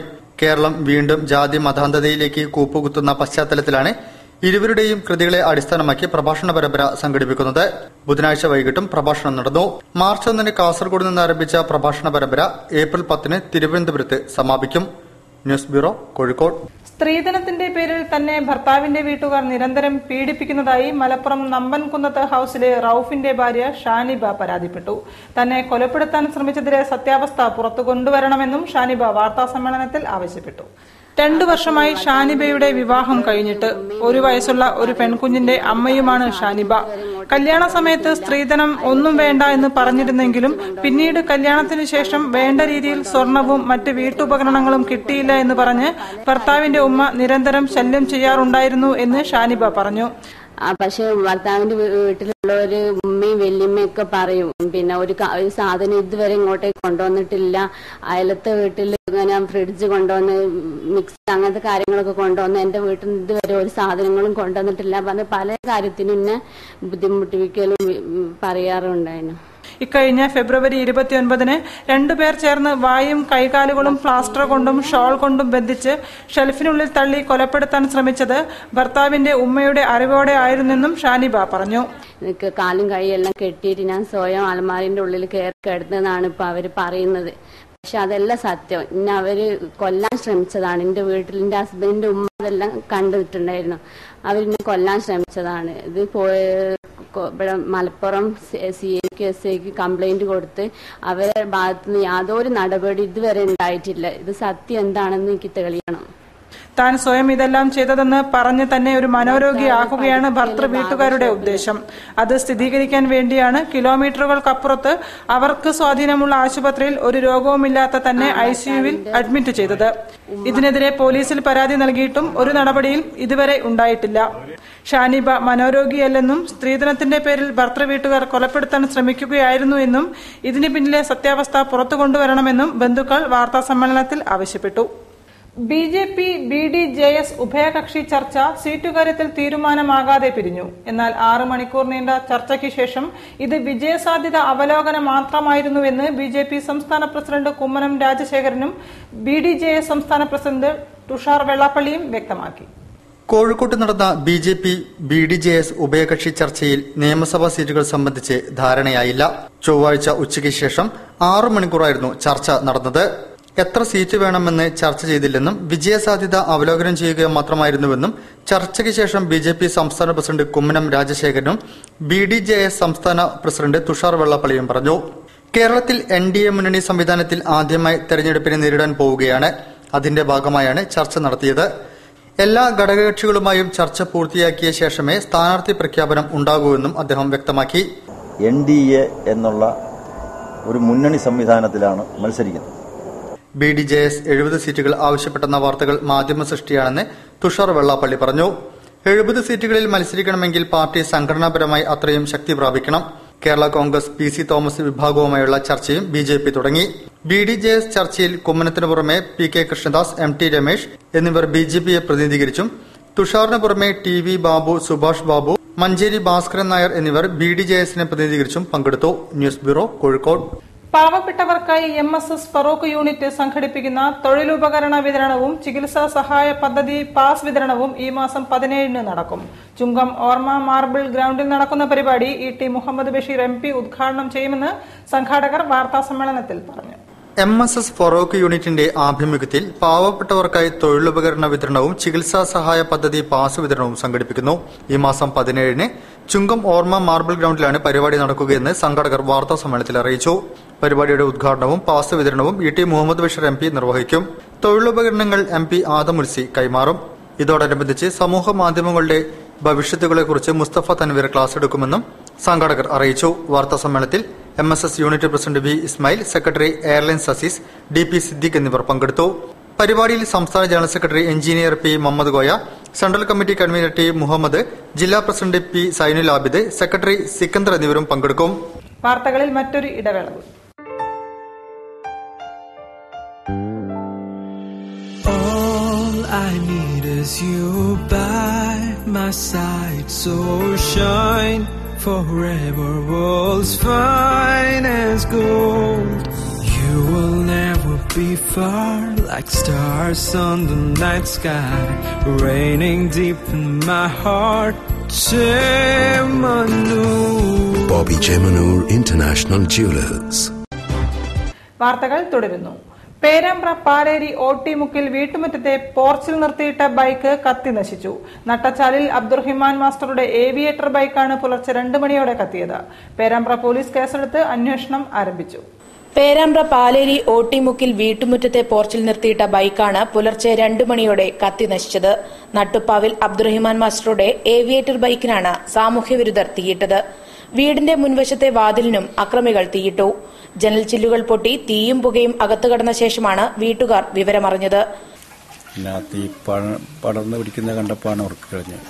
കേരളം വീണ്ടും ജാതി മതാന്ധതയിലേക്ക് കൂപ്പുകുത്തുന്ന പശ്ചാത്തലത്തിലാണ് ഇരുവരുടെയും കൃതികളെ അടിസ്ഥാനമാക്കി പ്രഭാഷണ പരമ്പര സംഘടിപ്പിക്കുന്നത് ബുധനാഴ്ച വൈകിട്ടും പ്രഭാഷണം നടന്നു മാർച്ച് ഒന്നിന് കാസർഗോഡ് നിന്ന് ആരംഭിച്ച പ്രഭാഷണ പരമ്പര ഏപ്രിൽ പത്തിന് തിരുവനന്തപുരത്ത് സമാപിക്കും ന്യൂസ് ബ്യൂറോ കോഴിക്കോട്
സ്ത്രീധനത്തിന്റെ പേരിൽ തന്നെ ഭർത്താവിന്റെ വീട്ടുകാർ നിരന്തരം പീഡിപ്പിക്കുന്നതായി മലപ്പുറം നമ്പൻകുന്നത്ത് ഹൌസിലെ റൌഫിന്റെ ഭാര്യ ഷാനിബ പരാതിപ്പെട്ടു തന്നെ കൊലപ്പെടുത്താൻ ശ്രമിച്ചതിലെ സത്യാവസ്ഥ പുറത്തു കൊണ്ടുവരണമെന്നും ഷാനിബ വാർത്താ സമ്മേളനത്തിൽ ആവശ്യപ്പെട്ടു രണ്ടു വർഷമായി ഷാനിബയുടെ വിവാഹം കഴിഞ്ഞിട്ട് ഒരു വയസ്സുള്ള ഒരു പെൺകുഞ്ഞിന്റെ അമ്മയുമാണ് ഷാനിബ കല്യാണ സമയത്ത് സ്ത്രീധനം ഒന്നും വേണ്ട എന്ന് പറഞ്ഞിരുന്നെങ്കിലും പിന്നീട് കല്യാണത്തിന് ശേഷം വേണ്ട രീതിയിൽ സ്വർണവും മറ്റ് വീട്ടുപകരണങ്ങളും കിട്ടിയില്ല എന്ന് പറഞ്ഞ് ഭർത്താവിന്റെ ഉമ്മ നിരന്തരം ശല്യം ചെയ്യാറുണ്ടായിരുന്നു എന്ന് ഷാനിബ പറഞ്ഞു
ആ പക്ഷെ ഭർത്താവിന്റെ വീ- വീട്ടിലുള്ളവര് ഉമ്മയും വല്യമ്മയൊക്കെ പറയും പിന്നെ ഒരു ക- ഒരു സാധനം ഇതുവരെ ഇങ്ങോട്ടേക്ക് കൊണ്ടുവന്നിട്ടില്ല അയലത്തെ വീട്ടിൽ ഇങ്ങനെ ഫ്രിഡ്ജ് കൊണ്ടുവന്ന് മിക്സി അങ്ങനത്തെ കാര്യങ്ങളൊക്കെ കൊണ്ടുവന്ന് എന്റെ വീട്ടിൽ നിന്ന് ഇതുവരെ ഒരു സാധനങ്ങളും കൊണ്ടുവന്നിട്ടില്ല പറഞ്ഞ് പല കാര്യത്തിനും എന്നെ ബുദ്ധിമുട്ടിപ്പിക്കലും ഉം, പറയാറുണ്ടായിരുന്നു
ഇക്കഴിഞ്ഞ ഫെബ്രുവരി ഇരുപത്തിയൊൻപതിന് രണ്ടുപേർ ചേർന്ന് വായും കൈകാലുകളും പ്ലാസ്റ്റർ കൊണ്ടും ഷോൾ കൊണ്ടും ബന്ധിച്ച് ഷെൽഫിനുള്ളിൽ തള്ളി കൊലപ്പെടുത്താൻ ശ്രമിച്ചത് ഭർത്താവിന്റെ ഉമ്മയുടെ അറിവോടെ ആയിരുന്നെന്നും ഷാനിബ പറഞ്ഞു
എനിക്ക് കാലും കൈയെല്ലാം കെട്ടിയിട്ട് ഞാൻ സ്വയം അലമാരിന്റെ ഉള്ളിൽ കയറി കിടന്നതാണ് ഇപ്പൊ അവര് പറയുന്നത് പക്ഷെ അതല്ല സത്യം ഇന്നെ അവര് കൊല്ലാൻ ശ്രമിച്ചതാണ് എന്റെ വീട്ടിൽ എന്റെ ഹസ്ബൻഡിന്റെ ഉമ്മ അതെല്ലാം കണ്ടിട്ടുണ്ടായിരുന്നു അവരിന്നെ കൊല്ലാൻ ശ്രമിച്ചതാണ് ഇത് പോയ കൊ- ഇവിടെ മലപ്പുറം സി എക്ക് എസ് ഐക്ക് കംപ്ലൈന്റ് കൊടുത്ത് അവരുടെ ഭാഗത്തുനിന്ന് യാതൊരു നടപടി ഇതുവരെ ഉണ്ടായിട്ടില്ല ഇത് സത്യം എന്താണെന്ന് എനിക്ക് തെളിയണം
താൻ സ്വയം ഇതെല്ലാം ചെയ്തതെന്ന് പറഞ്ഞ് തന്നെ ഒരു മനോരോഗിയാക്കുകയാണ് ഭർത്തൃ വീട്ടുകാരുടെ ഉദ്ദേശം അത് സ്ഥിരീകരിക്കാൻ വേണ്ടിയാണ് കിലോമീറ്ററുകൾക്കപ്പുറത്ത് അവർക്ക് സ്വാധീനമുള്ള ആശുപത്രിയിൽ ഒരു രോഗവുമില്ലാത്ത തന്നെ ഐസിയുവിൽ അഡ്മിറ്റ് ചെയ്തത് ഇതിനെതിരെ പോലീസിൽ പരാതി നൽകിയിട്ടും ഒരു നടപടിയും ഇതുവരെ ഉണ്ടായിട്ടില്ല ഷാനിബ മനോരോഗിയല്ലെന്നും സ്ത്രീധനത്തിന്റെ പേരിൽ ഭർത്തൃ വീട്ടുകാർ കൊലപ്പെടുത്താൻ ശ്രമിക്കുകയായിരുന്നു എന്നും ഇതിന് പിന്നിലെ സത്യാവസ്ഥ പുറത്തു കൊണ്ടുവരണമെന്നും ബന്ധുക്കൾ വാർത്താ സമ്മേളനത്തിൽ ആവശ്യപ്പെട്ടു B J P B D J S ഉഭയകക്ഷി ചർച്ച സീറ്റുകാര്യത്തിൽ തീരുമാനമാകാതെ പിരിഞ്ഞു എന്നാൽ ആറ് മണിക്കൂർ നീണ്ട ചർച്ചയ്ക്ക് ശേഷം ഇത് വിജയസാധ്യത അവലോകനം മാത്രമായിരുന്നുവെന്ന് ബി ജെ പി സംസ്ഥാന പ്രസിഡന്റ് കുമ്മനം രാജശേഖരനും ബി ഡി ജെ എസ് സംസ്ഥാന പ്രസിഡന്റ് തുഷാർ വെള്ളാപ്പള്ളിയും വ്യക്തമാക്കി
കോഴിക്കോട്ട് നടന്ന B J P B D J S ഉഭയകക്ഷി ചർച്ചയിൽ നിയമസഭാ സീറ്റുകൾ സംബന്ധിച്ച് ധാരണയായില്ല ചൊവ്വാഴ്ച ഉച്ചയ്ക്ക് ശേഷം ആറു മണിക്കൂറായിരുന്നു ചർച്ച നടന്നത് എത്ര സീറ്റ് വേണമെന്ന് ചർച്ച ചെയ്തില്ലെന്നും വിജയസാധ്യത അവലോകനം ചെയ്യുക മാത്രമായിരുന്നുവെന്നും ചർച്ചയ്ക്ക് ശേഷം ബി ജെ പി സംസ്ഥാന പ്രസിഡന്റ് കുമ്മനം രാജശേഖരനും ബി ഡി ജെ എസ് സംസ്ഥാന പ്രസിഡന്റ് തുഷാർ വെള്ളാപ്പള്ളിയും പറഞ്ഞു കേരളത്തിൽ എൻ ഡി എ മുന്നണി സംവിധാനത്തിൽ ആദ്യമായി തെരഞ്ഞെടുപ്പിനെ നേരിടാൻ പോവുകയാണ് അതിന്റെ ഭാഗമായാണ് ചർച്ച നടത്തിയത് എല്ലാ ഘടകകക്ഷികളുമായും ചർച്ച പൂർത്തിയാക്കിയ ശേഷമേ സ്ഥാനാർത്ഥി പ്രഖ്യാപനം ഉണ്ടാകൂവെന്നും അദ്ദേഹം വ്യക്തമാക്കി
എൻ ഡി എ എന്നുള്ള ഒരു മുന്നണി സംവിധാനത്തിലാണ് മത്സരിക്കുന്നത്
ബി ഡി ജെ എസ് എഴുപത് സീറ്റുകൾ ആവശ്യപ്പെട്ടെന്ന വാർത്തകൾ മാധ്യമ സൃഷ്ടിയാണെന്ന് തുഷാർ വെള്ളാപ്പള്ളി പറഞ്ഞു എഴുപത് സീറ്റുകളിൽ മത്സരിക്കണമെങ്കിൽ പാർട്ടി സംഘടനാപരമായി അത്രയും ശക്തി പ്രാപിക്കണം Kerala Congress P C Thomas വിഭാഗവുമായുള്ള ചർച്ചയും ബി ജെ പി തുടങ്ങി ബി ഡി ജെ എസ് ചർച്ചയിൽ കുമ്മനത്തിനു പുറമെ P K Krishnadas M T Ramesh എന്നിവർ ബി ജെ പിയെ പ്രതിനിധീകരിച്ചും തുഷാറിന് പുറമെ ടി വി ബാബു സുഭാഷ് ബാബു മഞ്ചേരി ഭാസ്കരൻ നായർ എന്നിവർ ബി ഡി ജെ എസിനെ പ്രതിനിധീകരിച്ചും പങ്കെടുത്തു ന്യൂസ് ബ്യൂറോ കോഴിക്കോട്
പാവപ്പെട്ടവർക്കായി M S S Farook unit സംഘടിപ്പിക്കുന്ന തൊഴിലുപകരണ വിതരണവും ചികിത്സാ സഹായ പദ്ധതി പാസ് വിതരണവും ഈ മാസം പതിനേഴിന് നടക്കും ചുങ്കം ഓർമ്മ മാർബിൾ ഗ്രൌണ്ടിൽ നടക്കുന്ന പരിപാടി E T Muhammad Basheer M P ഉദ്ഘാടനം ചെയ്യുമെന്ന് സംഘാടകർ വാർത്താസമ്മേളനത്തിൽ പറഞ്ഞു
എം എസ് എസ് ഫൊറോക്ക് യൂണിറ്റിന്റെ ആഭിമുഖ്യത്തിൽ പാവപ്പെട്ടവർക്കായി തൊഴിലുപകരണ വിതരണവും ചികിത്സാ സഹായ പദ്ധതി പാസ് വിതരണവും സംഘടിപ്പിക്കുന്നു ഈ മാസം പതിനേഴിന് ചുങ്കം ഓർമ്മ മാർബിൾ ഗ്രൌണ്ടിലാണ് പരിപാടി നടക്കുകയെന്ന് സംഘാടകർ വാർത്താ സമ്മേളനത്തിൽ അറിയിച്ചു പരിപാടിയുടെ ഉദ്ഘാടനവും പാസ് വിതരണവും E T Muhammad Basheer M P നിർവഹിക്കും തൊഴിലുപകരണങ്ങൾ എം പി ആദമുൽസി കൈമാറും ഇതോടനുബന്ധിച്ച് സമൂഹ മാധ്യമങ്ങളുടെ ഭവിഷ്യത്തുകളെക്കുറിച്ച് മുസ്തഫ തൻവീർ ക്ലാസ് എടുക്കുമെന്നും സംഘാടകർ അറിയിച്ചു വാർത്താ സമ്മേളനത്തിൽ M S S unit president V Ismail secretary airlines Azeez D P Siddique എന്നിവർ പങ്കെടുത്തു പരിപാടിയിൽ സംസ്ഥാന general secretary engineer P Muhammad Goya central committee convener T Muhammad ജില്ലാ president P Zainul Abid secretary Sikandar എന്നിവരും പങ്കെടുക്കും
വാർത്തകളിൽ മറ്റൊരു ഇടവേളകൾ
All I need is you by my side, so shine forever, world's fine as gold. You will never be far like stars on the night sky, raining deep in my heart. Chemanur.
Bobby Chemanur International Jewelers.
വാർത്തകൾ തുടരുന്നു പേരാമ്പ്ര പാലേരി ഓട്ടിമുക്കിൽ വീട്ടുമുറ്റത്തെ പോർച്ചിൽ നിർത്തിയിട്ട bike കത്തി നശിച്ചു നട്ടച്ചാലിൽ അബ്ദുറഹിമാൻ മാസ്റ്ററുടെ aviator ബൈക്കാണ് പുലർച്ചെ രണ്ട് മണിയോടെ കത്തിയത് പേരാമ്പ്ര പോലീസ് കേസെടുത്ത് അന്വേഷണം ആരംഭിച്ചു
പേരാമ്പ്ര പാലേരി ഓട്ടിമുക്കിൽ വീട്ടുമുറ്റത്തെ പോർച്ചിൽ നിർത്തിയിട്ട ബൈക്കാണ് പുലർച്ചെ രണ്ടു മണിയോടെ കത്തി നശിച്ചത് നട്ടുപ്പാവിൽ അബ്ദുറഹിമാൻ മാസ്റ്ററുടെ ഏവിയേറ്റർ ബൈക്കിനാണ് സാമൂഹ്യവിരുദ്ധർ തീയിട്ടത് വീടിന്റെ മുൻവശത്തെ വാതിലിനും അക്രമികൾ തീയിട്ടു ജനൽ ചില്ലുകൾ പൊട്ടി തീയും പുകയും അകത്തു കടന്ന ശേഷമാണ് വീട്ടുകാർ വിവരമറിഞ്ഞത്
പിന്നെ തീ പട- പടർന്ന് പിടിക്കുന്ന കണ്ടപ്പോഴാണ് ഉറക്കം കഴിഞ്ഞത്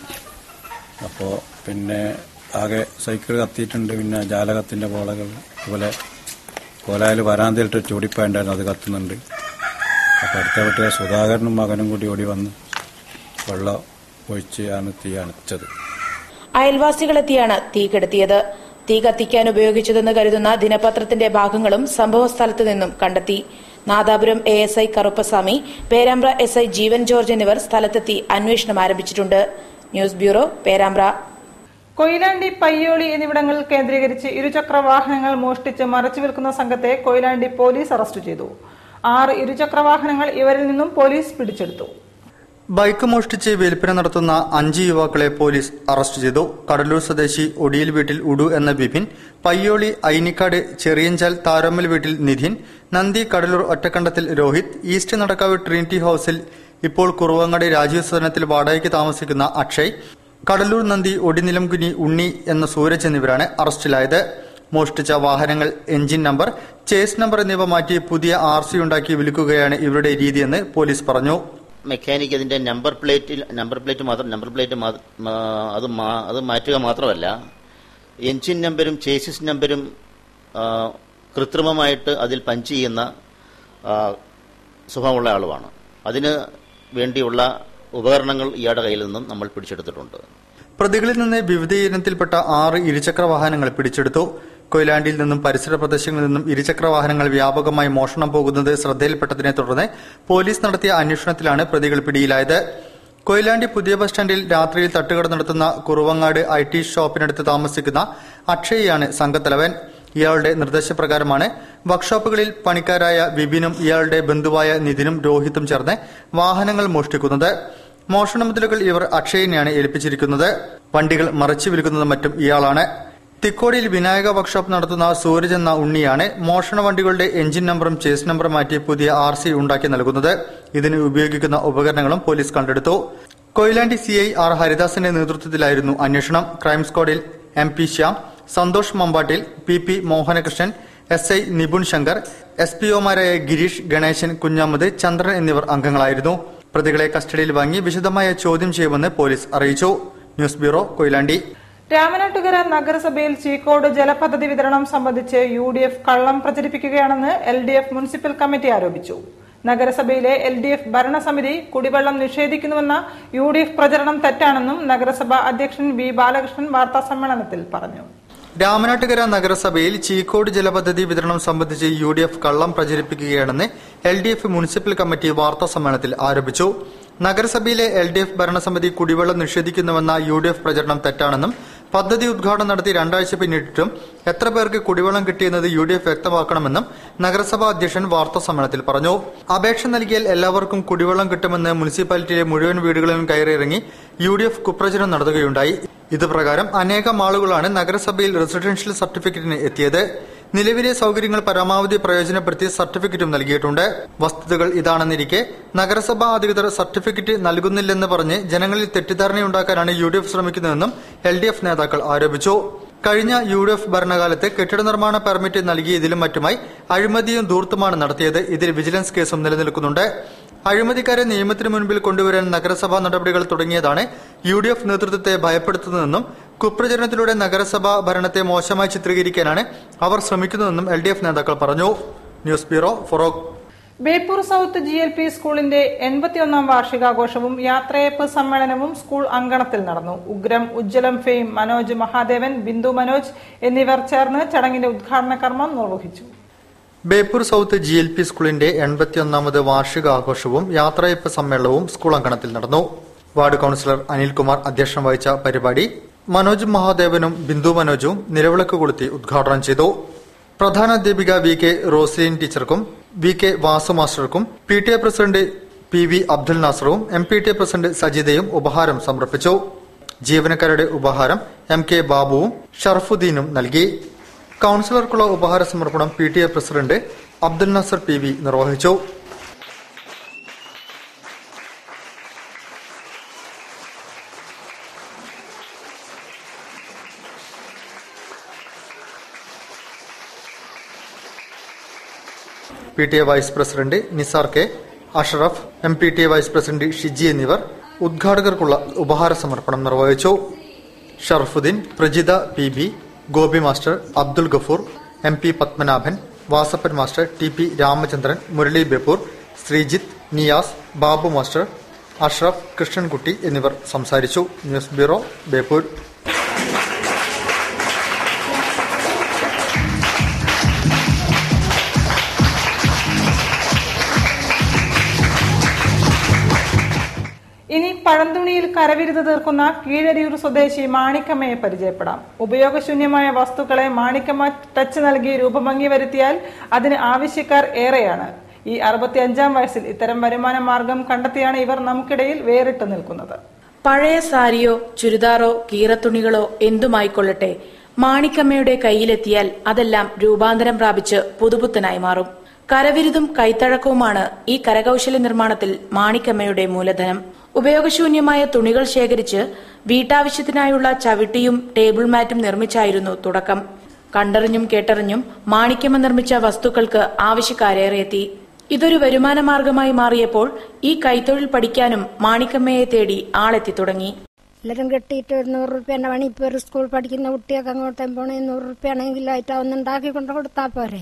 അപ്പോൾ പിന്നെ ആകെ സൈക്കിൾ കത്തിയിട്ടുണ്ട് പിന്നെ ജാലകത്തിൻ്റെ പോളകൾ അതുപോലെ കോലായിൽ വരാന്തയിലിട്ട് ചൂടിപ്പായുണ്ടായിരുന്നു അത് കത്തുന്നുണ്ട് അപ്പോൾ അടുത്ത വീട്ടിലെ സുധാകരനും മകനും കൂടി ഓടി വന്ന് വെള്ളം ഒഴിച്ച് ആണ് തീ അണച്ചത്
അയൽവാസികളെത്തിയാണ് തീ കെടുത്തിയത് തീ കത്തിക്കാൻ ഉപയോഗിച്ചതെന്ന് കരുതുന്ന ദിനപത്രത്തിന്റെ ഭാഗങ്ങളും സംഭവസ്ഥലത്ത് നിന്നും കണ്ടെത്തി Nadapuram A S I Karuppaswamy Perambra S I Jeevan George എന്നിവർ സ്ഥലത്തെത്തി അന്വേഷണം ആരംഭിച്ചിട്ടുണ്ട് ന്യൂസ് ബ്യൂറോ പേരാമ്പ്ര
കൊയിലാണ്ടി പയ്യോളി എന്നിവിടങ്ങളിൽ കേന്ദ്രീകരിച്ച് ഇരുചക്ര വാഹനങ്ങൾ മോഷ്ടിച്ച് മറച്ചു വിൽക്കുന്ന സംഘത്തെ കൊയിലാണ്ടി പോലീസ് അറസ്റ്റ് ചെയ്തു ആറ് ഇരുചക്ര വാഹനങ്ങൾ ഇവരിൽ നിന്നും പോലീസ് പിടിച്ചെടുത്തു
ബൈക്ക് മോഷ്ടിച്ച് വിൽപ്പന നടത്തുന്ന അഞ്ച് യുവാക്കളെ പോലീസ് അറസ്റ്റ് ചെയ്തു കടലൂർ സ്വദേശി ഒടിയിൽ വീട്ടിൽ ഉഡു എന്ന ബിപിൻ പയ്യോളി ഐനിക്കാട് ചെറിയഞ്ചാൽ താരോമ്മൽ വീട്ടിൽ നിധിൻ നന്ദി കടലൂർ ഒറ്റക്കണ്ടത്തിൽ രോഹിത് ഈസ്റ്റ് നടക്കാവ് ട്രിനിറ്റി ഹൌസിൽ ഇപ്പോൾ കുറുവങ്ങാട് രാജീവ് സദനത്തിൽ വാടകയ്ക്ക് താമസിക്കുന്ന അക്ഷയ് കടലൂർ നന്ദി ഒടിനിലംകുനി ഉണ്ണി എന്ന സൂരജ് എന്നിവരാണ് അറസ്റ്റിലായത് മോഷ്ടിച്ച വാഹനങ്ങൾ എഞ്ചിൻ നമ്പർ ചേസ് നമ്പർ എന്നിവ മാറ്റി പുതിയ ആർ സി ഉണ്ടാക്കി വിൽക്കുകയാണ് ഇവരുടെ രീതിയെന്ന് പോലീസ് പറഞ്ഞു
മെക്കാനിക് അതിന്റെ നമ്പർ പ്ലേറ്റിൽ നമ്പർ പ്ലേറ്റ് മാത്രം നമ്പർ പ്ലേറ്റ് മാ- മാ- അത് മാ- അത് മാറ്റുക മാത്രമല്ല എൻജിൻ നമ്പരും ചേസിസ് നമ്പരും ആ, കൃത്രിമമായിട്ട് അതിൽ പഞ്ച് ചെയ്യുന്ന ആ, സ്വഭാവമുള്ള ആളുമാണ് അതിന് വേണ്ടിയുള്ള ഉപകരണങ്ങൾ ഇയാളുടെ കയ്യിൽ നിന്നും നമ്മൾ പിടിച്ചെടുത്തിട്ടുണ്ട്
പ്രതികളിൽ നിന്ന് വിവിധ ഇനത്തിൽപ്പെട്ട ആറ് ഇരുചക്ര വാഹനങ്ങൾ പിടിച്ചെടുത്തു കൊയിലാണ്ടിയിൽ നിന്നും പരിസര പ്രദേശങ്ങളിൽ നിന്നും ഇരുചക്ര വാഹനങ്ങൾ വ്യാപകമായി മോഷണം പോകുന്നത് ശ്രദ്ധയിൽപ്പെട്ടതിനെ തുടർന്ന് പോലീസ് നടത്തിയ അന്വേഷണത്തിലാണ് പ്രതികൾ പിടിയിലായത് കൊയിലാണ്ടി പുതിയ ബസ് സ്റ്റാൻഡിൽ രാത്രിയിൽ തട്ടുകട നടത്തുന്ന കുറുവങ്ങാട് ഐ ടി ഷോപ്പിനടുത്ത് താമസിക്കുന്ന അക്ഷയയാണ് സംഘത്തലവൻ ഇയാളുടെ നിർദ്ദേശപ്രകാരമാണ് വർക്ക്ഷോപ്പുകളിൽ പണിക്കാരായ വിപിനും ഇയാളുടെ ബന്ധുവായ നിതിനും രോഹിത്തും ചേർന്ന് വാഹനങ്ങൾ മോഷ്ടിക്കുന്നത് മോഷണ മുതലുകൾ ഇവർ അക്ഷയനെയാണ് ഏൽപ്പിച്ചിരിക്കുന്നത് വണ്ടികൾ മറച്ചു വിൽക്കുന്നതും മറ്റും ഇയാളാണ് തിക്കോടിയിൽ വിനായക വർക്ക്ഷോപ്പ് നടത്തുന്ന സൂരജ് എന്ന ഉണ്ണിയാണ് മോഷണ വണ്ടികളുടെ എഞ്ചിൻ നമ്പറും ചേസ് നമ്പറും മാറ്റി പുതിയ ആർ സി ഉണ്ടാക്കി നൽകുന്നത് ഇതിന് ഉപയോഗിക്കുന്ന ഉപകരണങ്ങളും പോലീസ് കണ്ടെടുത്തു കൊയിലാണ്ടി സി ഐ ആർ ഹരിദാസിന്റെ നേതൃത്വത്തിലായിരുന്നു അന്വേഷണം ക്രൈം സ്ക്വാഡിൽ M P Shyam Santhosh Mambattil P P Mohanakrishnan S I Nipun Shankar S P ഒമാരായ ഗിരീഷ് ഗണേശൻ കുഞ്ഞമ്മദ് ചന്ദ്രൻ എന്നിവർ അംഗങ്ങളായിരുന്നു പ്രതികളെ കസ്റ്റഡിയിൽ വാങ്ങി വിശദമായ ചോദ്യം ചെയ്യുമെന്ന് പോലീസ് അറിയിച്ചു ന്യൂസ് ബ്യൂറോ കൊയിലാണ്ടി
രാമനാട്ടുകര നഗരസഭയിൽ ചീക്കോട് ജലപദ്ധതി വിതരണം സംബന്ധിച്ച് യു ഡി എഫ് കള്ളം പ്രചരിപ്പിക്കുകയാണെന്ന് L D F municipal committee ആരോപിച്ചു നഗരസഭയിലെ എൽ ഡി എഫ് ഭരണസമിതി കുടിവെള്ളം നിഷേധിക്കുന്നുവെന്ന യു ഡി എഫ് പ്രചരണം തെറ്റാണെന്നും നഗരസഭാ അധ്യക്ഷൻ വി ബാലകൃഷ്ണൻ വാർത്താസമ്മേളനത്തിൽ പറഞ്ഞു
രാമനാട്ടുകര നഗരസഭയിൽ ചീക്കോട് ജലപദ്ധതി വിതരണം സംബന്ധിച്ച് യു ഡി എഫ് കള്ളം പ്രചരിപ്പിക്കുകയാണെന്ന് L D F municipal committee വാർത്താ സമ്മേളനത്തിൽ ആരോപിച്ചു നഗരസഭയിലെ എൽ ഡി എഫ് ഭരണസമിതി കുടിവെള്ളം നിഷേധിക്കുന്നുവെന്ന യു ഡി എഫ് പ്രചരണം തെറ്റാണെന്നും പദ്ധതി ഉദ്ഘാടനം നടത്തി രണ്ടാഴ്ച പിന്നിട്ടിട്ടും എത്ര പേർക്ക് കുടിവെള്ളം കിട്ടിയെന്നത് യു ഡി എഫ് വ്യക്തമാക്കണമെന്നും നഗരസഭാ അധ്യക്ഷൻ വാർത്താ സമ്മേളനത്തിൽ പറഞ്ഞു അപേക്ഷ നൽകിയാൽ എല്ലാവർക്കും കുടിവെള്ളം കിട്ടുമെന്ന് മുനിസിപ്പാലിറ്റിയിലെ മുഴുവൻ വീടുകളിലും കയറിയിറങ്ങി യു ഡി എഫ് കുപ്രചരണം നടത്തുകയുണ്ടായി ഇത് പ്രകാരം അനേകം ആളുകളാണ് നഗരസഭയിൽ റെസിഡൻഷ്യൽ സർട്ടിഫിക്കറ്റിന് എത്തിയത് നിലവിലെ സൗകര്യങ്ങൾ പരമാവധി പ്രയോജനപ്പെടുത്തി സർട്ടിഫിക്കറ്റും നൽകിയിട്ടുണ്ട് വസ്തുതകൾ ഇതാണെന്നിരിക്കെ നഗരസഭാ അധികൃതർ സർട്ടിഫിക്കറ്റ് നൽകുന്നില്ലെന്ന് പറഞ്ഞ് ജനങ്ങളിൽ തെറ്റിദ്ധാരണയുണ്ടാക്കാനാണ് യു ഡി എഫ് ശ്രമിക്കുന്നതെന്നും എൽ ഡി എഫ് നേതാക്കൾ ആരോപിച്ചു കഴിഞ്ഞ യു ഡി എഫ് ഭരണകാലത്ത് കെട്ടിട നിർമ്മാണ പെർമിറ്റ് നൽകിയതിലും മറ്റുമായി അഴിമതിയും ധൂർത്തുമാണ് നടത്തിയത് ഇതിൽ വിജിലൻസ് കേസും നിലനിൽക്കുന്നുണ്ട് അഴിമതിക്കാരെ നിയമത്തിന് മുൻപിൽ കൊണ്ടുവരാൻ നഗരസഭാ നടപടികൾ തുടങ്ങിയതാണ് യു ഡി എഫ് നേതൃത്വത്തെ ഭയപ്പെടുത്തുന്നതെന്നും കുപ്രചരണത്തിലൂടെ നഗരസഭാ ഭരണത്തെ മോശമായി ചിത്രീകരിക്കാനാണ് അവർ ശ്രമിക്കുന്നതെന്നും എൽ ഡി എഫ് നേതാക്കൾ പറഞ്ഞു news bureau Feroke
Beypore south G L P സ്കൂളിന്റെ എൺപത്തിയൊന്നാം വാർഷികാഘോഷവും യാത്രയപ്പ് സമ്മേളനവും സ്കൂൾ അങ്കണത്തിൽ നടന്നു ഉഗ്രം ഉജ്ജ്വലം ഫെയിം മനോജ് മഹാദേവൻ ബിന്ദു മനോജ് എന്നിവർ ചേർന്ന് ചടങ്ങിന്റെ ഉദ്ഘാടന കർമ്മം നിർവഹിച്ചു
Beypore south G L P സ്കൂളിന്റെ എൺപത്തിയൊന്നാമത് വാർഷികാഘോഷവും യാത്രയപ്പ് സമ്മേളനവും സ്കൂൾ അങ്കണത്തിൽ നടന്നു വാർഡ് കൌൺസിലർ അനിൽകുമാർ അധ്യക്ഷം വഹിച്ച പരിപാടി മനോജ് മഹാദേവനും ബിന്ദു മനോജും നിലവിളക്ക് കൊളുത്തി ഉദ്ഘാടനം ചെയ്തു പ്രധാനാധ്യാപിക വി കെ റോസ്ലിൻ ടീച്ചർക്കും വി കെ വാസു മാസ്റ്റർക്കും P T A president P V Abdul നാസറും M P T A president സജിതയും ഉപഹാരം സമർപ്പിച്ചു ജീവനക്കാരുടെ ഉപഹാരം എം കെ ബാബുവും ഷർഫുദ്ദീനും നൽകി കൌൺസിലർക്കുള്ള ഉപഹാര സമർപ്പണം P T A president Abdul Nasar P V നിർവഹിച്ചു P T A vice president Nisar K Ashraf M P T A vice president Shiji എന്നിവർ ഉദ്ഘാടകർക്കുള്ള ഉപഹാര സമർപ്പണം നിർവഹിച്ചു Sharafuddin Prajitha P B Gopi master Abdul Gafoor M P Padmanabhan Vasappan master T P Ramachandran Murali Beypore Sreejith Niyas Babu master Ashraf Krishnankutty എന്നിവർ സംസാരിച്ചു ന്യൂസ് ബ്യൂറോ ബേപ്പൂർ
ഇനി പഴന്തുണിയിൽ കരവിരുത് തീർക്കുന്ന കീഴരിയൂർ സ്വദേശി മാണിക്കമ്മയെ പരിചയപ്പെടാം ഉപയോഗശൂന്യമായ വസ്തുക്കളെ മാണിക്കമ്മ ടച്ച് നൽകി രൂപഭംഗി വരുത്തിയാൽ അതിന് ആവശ്യക്കാർ ഏറെയാണ് ഈ അറുപത്തിയഞ്ചാം വയസ്സിൽ ഇത്തരം വരുമാന മാർഗം കണ്ടെത്തിയാണ് ഇവർ നമുക്കിടയിൽ വേറിട്ട് നിൽക്കുന്നത്
പഴയ സാരിയോ ചുരിദാറോ കീറത്തുണികളോ എന്തുമായിക്കൊള്ളട്ടെ മാണിക്കമ്മയുടെ കയ്യിലെത്തിയാൽ അതെല്ലാം രൂപാന്തരം പ്രാപിച്ച് പുതുപുത്തനായി മാറും കരവിരുതും കൈത്തഴക്കവുമാണ് ഈ കരകൗശല നിർമ്മാണത്തിൽ മാണിക്കമ്മയുടെ മൂലധനം ഉപയോഗശൂന്യമായ തുണികൾ ശേഖരിച്ച് വീട്ടാവശ്യത്തിനായുള്ള ചവിട്ടിയും ടേബിൾ മാറ്റും നിർമ്മിച്ചായിരുന്നു തുടക്കം കണ്ടറിഞ്ഞും കേട്ടറിഞ്ഞും മാണിക്കമ്മ നിർമ്മിച്ച വസ്തുക്കൾക്ക് ആവശ്യക്കാരേറെ എത്തി ഇതൊരു വരുമാന മാർഗമായി മാറിയപ്പോൾ ഈ കൈത്തൊഴിൽ പഠിക്കാനും മാണിക്കമ്മയെ തേടി ആളെത്തി തുടങ്ങി
എല്ലാവരും കെട്ടിയിട്ട് ഒരു നൂറ് റുപ്യേന്റെ പണി ഇപ്പൊ ഒരു സ്കൂൾ പഠിക്കുന്ന കുട്ടിയൊക്കെ അങ്ങോട്ടേ പോണേ നൂറ് റുപ്യ ആണെങ്കിൽ ആയിട്ട് ഒന്ന് ഉണ്ടാക്കി കൊണ്ട് കൊടുത്താൽ പോരെ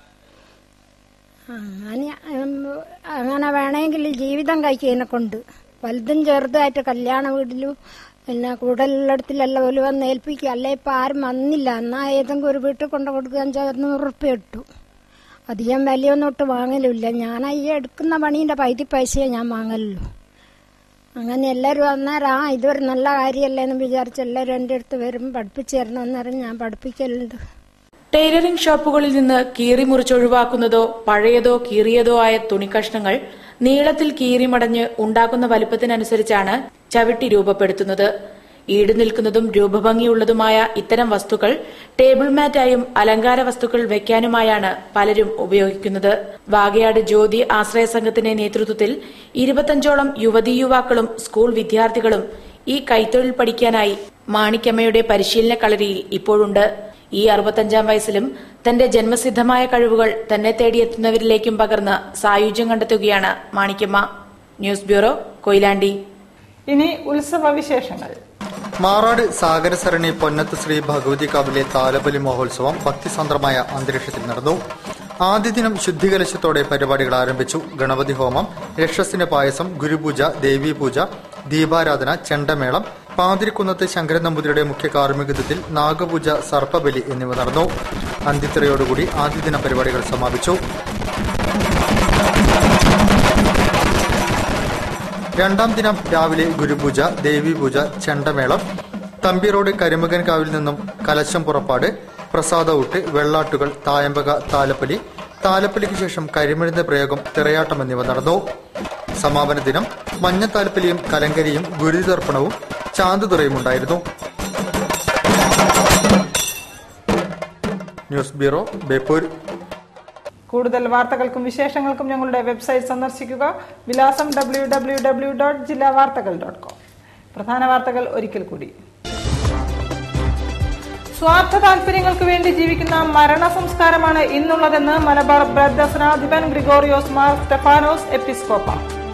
അങ്ങനെ ഉം, അങ്ങനെ വേണമെങ്കിൽ ജീവിതം കഴിക്കുന്നതിനെ കൊണ്ട് വലുതും ചെറുതായിട്ട് കല്യാണ വീട്ടിലും പിന്നെ കൂടുതലുള്ളിടത്തിലല്ല ഒരു വന്ന് ഏൽപ്പിക്കുക അല്ലെ ഇപ്പൊ ആരും വന്നില്ല എന്നാ ഏതെങ്കിലും ഒരു വീട്ടിൽ കൊണ്ട് കൊടുക്കുക അഞ്ചോ നൂറ് റുപ്യ ഇട്ടു അധികം വിലയൊന്നും ഇട്ട് വാങ്ങലുമില്ല ഞാൻ ഈ എടുക്കുന്ന പണീന്റെ പൈതി പൈസയെ ഞാൻ വാങ്ങലുള്ളൂ അങ്ങനെ എല്ലാവരും അന്നേരം ആ ഇതൊരു നല്ല കാര്യമല്ലേ എന്ന് വിചാരിച്ച് എല്ലാവരും എൻ്റെ അടുത്ത് വരും പഠിപ്പിച്ചു തരണം അന്നേരം ഞാൻ പഠിപ്പിക്കലുണ്ട്
ടൈലറിംഗ് ഷോപ്പുകളിൽ നിന്ന് കീറി മുറിച്ചൊഴിവാക്കുന്നതോ പഴയതോ കീറിയതോ ആയ തുണിക്കഷ്ണങ്ങൾ നീളത്തിൽ കീറിമടഞ്ഞ് ഉണ്ടാക്കുന്ന വലുപ്പത്തിനനുസരിച്ചാണ് ചവിട്ടി രൂപപ്പെടുത്തുന്നത് ഈട് നിൽക്കുന്നതും രൂപഭംഗിയുള്ളതുമായ ഇത്തരം വസ്തുക്കൾ ടേബിൾ മാറ്റായും അലങ്കാര വസ്തുക്കൾ വെക്കാനുമായാണ് പലരും ഉപയോഗിക്കുന്നത് വാഗയാട് ജ്യോതി ആശ്രയ സംഘത്തിന്റെ നേതൃത്വത്തിൽ ഇരുപത്തഞ്ചോളം യുവതീ യുവാക്കളും സ്കൂൾ വിദ്യാർത്ഥികളും ഈ കൈത്തൊഴിൽ പഠിക്കാനായി മാണിക്കമ്മയുടെ പരിശീലന കളരിയിൽ ഇപ്പോഴുണ്ട് ഈ അറുപത്തഞ്ചാം വയസ്സിലും തന്റെ ജന്മസിദ്ധമായ കഴിവുകൾ തന്നെ തേടിയെത്തുന്നവരിലേക്കും പകർന്ന് സായുജ്യം കണ്ടെത്തുകയാണ് മാണിക്കമ്മ ന്യൂസ് ബ്യൂറോ കൊയിലാണ്ടി
ഇനി ഉത്സവ വിശേഷങ്ങൾ
മാറാട് സാഗരസരണി പൊന്നത്ത് ശ്രീ ഭഗവതി കാവിലെ താലബലി മഹോത്സവം ഭക്തിസാന്ദ്രമായ അന്തരീക്ഷത്തിൽ നടന്നു ആദ്യ ദിനം ശുദ്ധികലശത്തോടെ പരിപാടികൾ ആരംഭിച്ചു ഗണപതി ഹോമം രക്ഷസിന് പായസം ഗുരുപൂജ ദേവീപൂജ ദീപാരാധന ചെണ്ടമേളം പാതിരിക്കുന്നത്ത് ശങ്കരൻ നമ്പൂതിരിയുടെ മുഖ്യ കാർമ്മികത്വത്തിൽ നാഗപൂജ സർപ്പബലി എന്നിവ നടന്നു അന്തിത്തിറയോടുകൂടി ആദ്യ ദിന പരിപാടികൾ സമാപിച്ചു രണ്ടാം ദിനം രാവിലെ ഗുരുപൂജ ദേവീപൂജ ചെണ്ടമേളം തമ്പി റോഡ് കരിമകൻ കാവിൽ നിന്നും കലശം പുറപ്പാട് പ്രസാദ ഊട്ട് വെള്ളാട്ടുകൾ തായമ്പക താലപ്പലി താലപ്പലിക്ക് ശേഷം കരിമരുന്ന് പ്രയോഗം തിറയാട്ടം എന്നിവ നടന്നു സമാപന ദിനം മഞ്ഞത്താലപ്പലിയും കലങ്കരിയും ഗുരുതർപ്പണവും ചാന്തുതുറയും ഉണ്ടായിരുന്നു ന്യൂസ് ബ്യൂറോ ബേപ്പൂർ
കൂടുതൽ വാർത്തകൾക്കും വിശേഷങ്ങൾക്കും ഞങ്ങളുടെ വെബ്സൈറ്റ് സന്ദർശിക്കുക വിലാസം ഡബ്ല്യൂ ഡബ്ല്യൂ ഡബ്ല്യൂ ഡോട്ട് ജില്ലാ വാർത്തകൾ ഡോട്ട് കോം പ്രധാന വാർത്തകൾ ഒരിക്കൽ കൂടി സ്വാർത്ഥ താല്പര്യങ്ങൾക്ക് വേണ്ടി ജീവിക്കുന്ന മരണ സംസ്കാരമാണ് ഇന്നുള്ളതെന്ന് മലബാർ ബ്രദർസനാധിപൻ ഗ്രിഗോറിയോസ് മാർ സ്റ്റെഫാനോസ് എപ്പിസ്കോപ്പ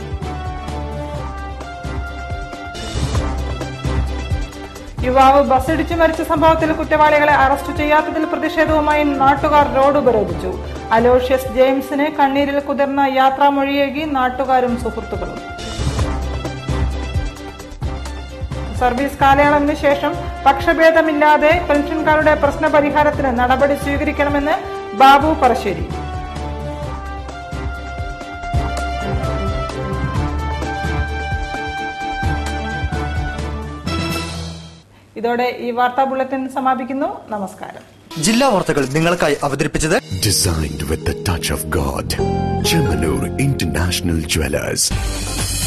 യുവാവ് ബസ്സിടിച്ചു മരിച്ച സംഭവത്തിൽ കുറ്റവാളികളെ അറസ്റ്റ് ചെയ്യാത്തതിൽ പ്രതിഷേധവുമായി നാട്ടുകാർ റോഡ് ഉപരോധിച്ചു അലോഷ്യസ് ജെയിംസിന് കണ്ണീരിൽ കുതിർന്ന യാത്രാമൊഴിയേകി നാട്ടുകാരും സുഹൃത്തുക്കളും സർവീസ് കാലയളവിന് ശേഷം പക്ഷഭേദമില്ലാതെ പെൻഷൻകാരുടെ പ്രശ്ന പരിഹാരത്തിന് നടപടി സ്വീകരിക്കണമെന്ന് ബാബു പറശ്ശേരി ഇതോടെ ഈ വാർത്താ ബുള്ളറ്റിൻ സമാപിക്കുന്നു നമസ്കാരം
ജില്ലാ വാർത്തകൾ നിങ്ങൾക്കായി അവതരിപ്പിച്ചത്
Designed with the touch of God. Chemanur International Jewelers.